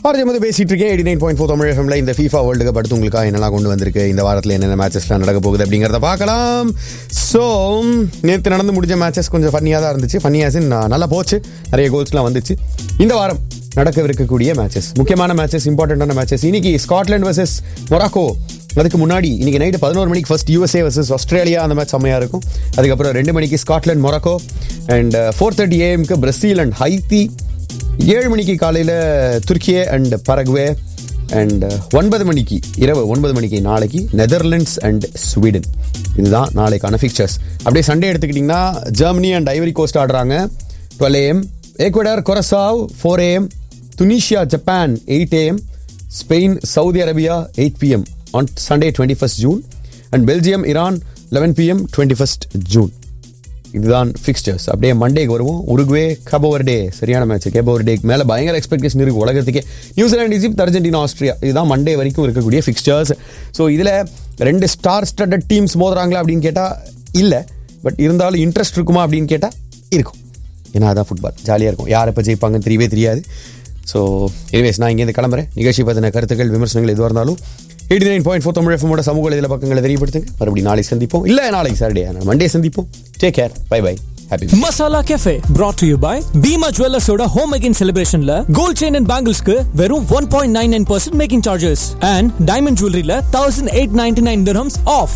RJ வந்து பேசிட்டு இருக்கேன் eighty nine point four Tamil எஃப்எம்ல இந்த ஃபீஃபா வேர்ல்டு கப் அடுத்து உங்களுக்காக என்னெல்லாம் கொண்டு வந்திருக்கு இந்த வாரத்தில் என்னென்ன மேட்சஸ்லாம் நடக்க போகுது அப்படிங்கிறத பார்க்கலாம் ஸோ நேற்று நடந்து முடிஞ்ச மேட்சஸ் கொஞ்சம் ஃபன்னியாக தான் இருந்துச்சு ஃபன்னியாஸ் நல்லா போச்சு நிறைய கோல்ஸ்லாம் வந்துச்சு இந்த வாரம் நடக்கவிருக்கக்கூடிய மேட்சஸ் முக்கியமான மேட்சஸ் இம்பார்ட்டண்டான மேட்சஸ் இன்னைக்கு ஸ்காட்லாந்து வர்சஸ் மொராக்கோ அதுக்கு முன்னாடி இன்னைக்கு நைட்டு பதினோரு மணிக்கு ஃபர்ஸ்ட் யூஎஸ்ஏ வர்சஸ் ஆஸ்திரேலியா அந்த மேட்ச் செம்மையாக இருக்கும் அதுக்கப்புறம் ரெண்டு மணிக்கு Scotland Morocco and four thirty ஏஎம்க்கு பிரசீல் அண்ட் ஹைத்தி ஏழு மணிக்கு காலையில் துர்க்கியே அண்ட் பரகுவே அண்ட் ஒன்பது மணிக்கு இரவு ஒன்பது மணிக்கு நாளைக்கு நெதர்லாண்ட்ஸ் அண்ட் ஸ்வீடன் இதுதான் நாளைக்கான ஃபிக்சர்ஸ் அப்படியே சண்டே எடுத்துக்கிட்டிங்கன்னா ஜெர்மனி அண்ட் ஐவரி கோஸ்ட் ஆடுறாங்க twelve AM Ecuador Curacao four AM Tunisia Japan eight AM Spain Saudi Arabia eight PM on Sunday twenty first June and Belgium Iran eleven PM twenty first June இதுதான் fixtures அப்படியே மண்டேக்கு வருவோம் Uruguay கபோவர்டே சரியான match கேபோவர்டேக்கு மேலே பயங்கர expectation இருக்குது உலகத்துக்கே New Zealand Egypt Argentina Austria இதுதான் மண்டே வரைக்கும் இருக்கக்கூடிய ஃபிக்ஸ்டர்ஸ் ஸோ இதில் ரெண்டு ஸ்டார் ஸ்டட்டட் டீம்ஸ் மோதுறாங்களா அப்படின்னு கேட்டால் இல்லை பட் இருந்தாலும் இன்ட்ரெஸ்ட் இருக்குமா அப்படின்னு கேட்டால் இருக்கும் ஏன்னா அதான் ஃபுட்பால் ஜாலியாக இருக்கும் யார் எப்போ ஜெயிப்பாங்கன்னு தெரியவே தெரியாது ஸோ எனிவேஸ் நான் இங்கேருந்து கிளம்புறேன் நிகழ்ச்சி பற்றின கருத்துக்கள் விமர்சனங்கள் எதுவாக இருந்தாலும் eighty nine point four Tamil எஃப்எமோட சமூக இதில் பக்கங்களை தெரியப்படுத்துங்க மறுபடியும் நாளைக்கு சந்திப்போம் இல்லை நாளைக்கு சாட்டர்டே மண்டே சந்திப்போம் take care bye bye happy masala cafe brought to you by Bhima ஜுவல்லர்ஸோட ஹோம் மேக்கிங் செலிப்ரேஷன்ல கோல்ட் செயின் அண்ட் பேங்கிள்ஸ்க்கு வெறும் one point nine nine percent making charges and diamond ஜுவல்லரியில thousand eight ninety nine dirhams off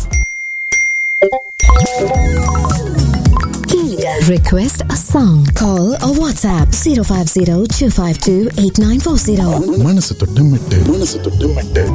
Request a song. Call or WhatsApp 050 252 8940. மனசு தொட்டு மெட்டு மனசு தொட்டு மெட்டு